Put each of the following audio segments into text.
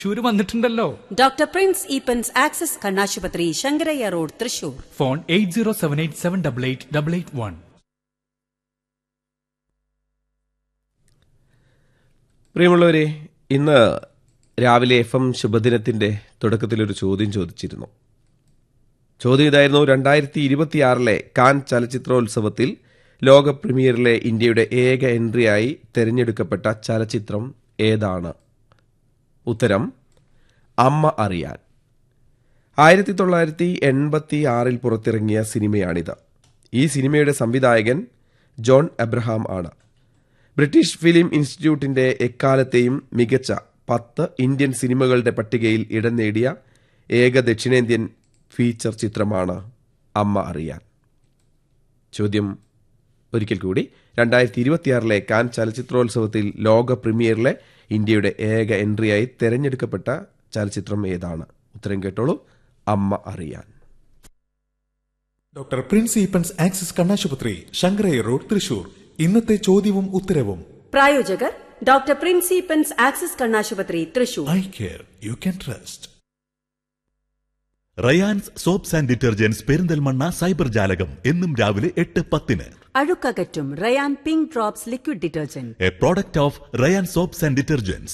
ചൂര് വന്നിട്ടുണ്ടല്ലോ doctor Prince Eappen's Access കണ്ണാശുപത്രി Sankaraiya Road Thrissur phone eight zero seven eight seven double eight double eight one പ്രിയമുള്ളവരെ ഇന്ന് രാവിലെ എഫ് എം ശുഭദിനത്തിന്റെ തുടക്കത്തിലൊരു ചോദ്യം ചോദിച്ചിരുന്നു ചോദ്യം ഇതായിരുന്നു രണ്ടായിരത്തി ഇരുപത്തിയാറിലെ കാൻ ചലച്ചിത്രോത്സവത്തിൽ ലോക പ്രീമിയറിലെ ഇന്ത്യയുടെ ഏക എൻട്രിയായി തെരഞ്ഞെടുക്കപ്പെട്ട ചലച്ചിത്രം ഏതാണ് ഉത്തരം അമ്മ അറിയാൻ ആയിരത്തി തൊള്ളായിരത്തി എൺപത്തി ആറിൽ പുറത്തിറങ്ങിയ സിനിമയാണിത് ഈ സിനിമയുടെ സംവിധായകൻ ജോൺ എബ്രഹാം ആണ് ബ്രിട്ടീഷ് ഫിലിം ഇൻസ്റ്റിറ്റ്യൂട്ടിന്റെ എക്കാലത്തെയും മികച്ച പത്ത് ഇന്ത്യൻ സിനിമകളുടെ പട്ടികയിൽ ഇടം നേടിയ ഏക ദക്ഷിണേന്ത്യൻ ഫീച്ചർ ചിത്രമാണ് അമ്മ അറിയാൻ ചോദ്യം ഒരിക്കൽ കൂടി രണ്ടായിരത്തി ഇരുപത്തിയാറിലെ കാൻ ചലച്ചിത്രോത്സവത്തിൽ ലോക പ്രീമിയറിലെ ഇന്ത്യയുടെ ഏക എൻട്രിയായി തെരഞ്ഞെടുക്കപ്പെട്ട ചലച്ചിത്രം ഏതാണ് ഉത്തരം കേട്ടോളൂ അമ്മ അറിയാൻ ഡോക്ടർ പ്രിൻസ് ഈപ്പൻസ് ആക്സിസ് കണ്ണാശുപത്രി ശങ്കരയ്യ റോഡ് തൃശൂർ ഇന്നത്തെ ചോദ്യവും ഉത്തരവും പ്രായോജകർ ഡോക്ടർ പ്രിൻസ് ഈപ്പൻസ് ആക്സസ് കണ്ണാശുപത്രി Thrissur eye care you can trust Rayan's soaps and detergents Perinthalmanna cyber ജാലകം എന്നും രാവിലെ എട്ട് പത്തിന് അഴുക്കകറ്റും Rayan pink drops liquid detergent a product of Rayan soaps and detergents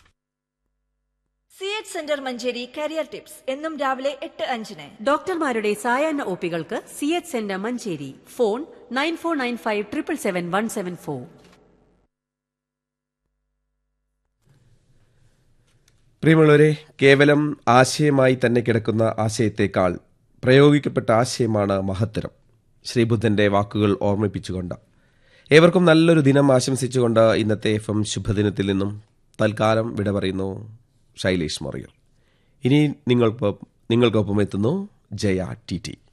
C H centre Manjeri career tips എന്നും രാവിലെ എട്ട് അഞ്ചിന് ഡോക്ടർമാരുടെ സായാഹ്ന ഒപികൾക്ക് C H centre Manjeri phone nine four nine five triple seven one seven four പ്രിയമുള്ളവരെ കേവലം ആശയമായി തന്നെ കിടക്കുന്ന ആശയത്തേക്കാൾ പ്രയോഗിക്കപ്പെട്ട ആശയമാണ് മഹത്തരം ശ്രീബുദ്ധന്റെ വാക്കുകൾ ഓർമ്മിപ്പിച്ചുകൊണ്ട് ഏവർക്കും നല്ലൊരു ദിനം ആശംസിച്ചുകൊണ്ട് ഇന്നത്തെ എഫ് എം ശുഭദിനത്തിൽ നിന്നും തൽക്കാലം വിട പറയുന്നു ശൈലേഷ് മറിയൽ ഇനി നിങ്ങൾക്കൊപ്പം നിങ്ങൾക്കൊപ്പം എത്തുന്നു ജയ ടി ടി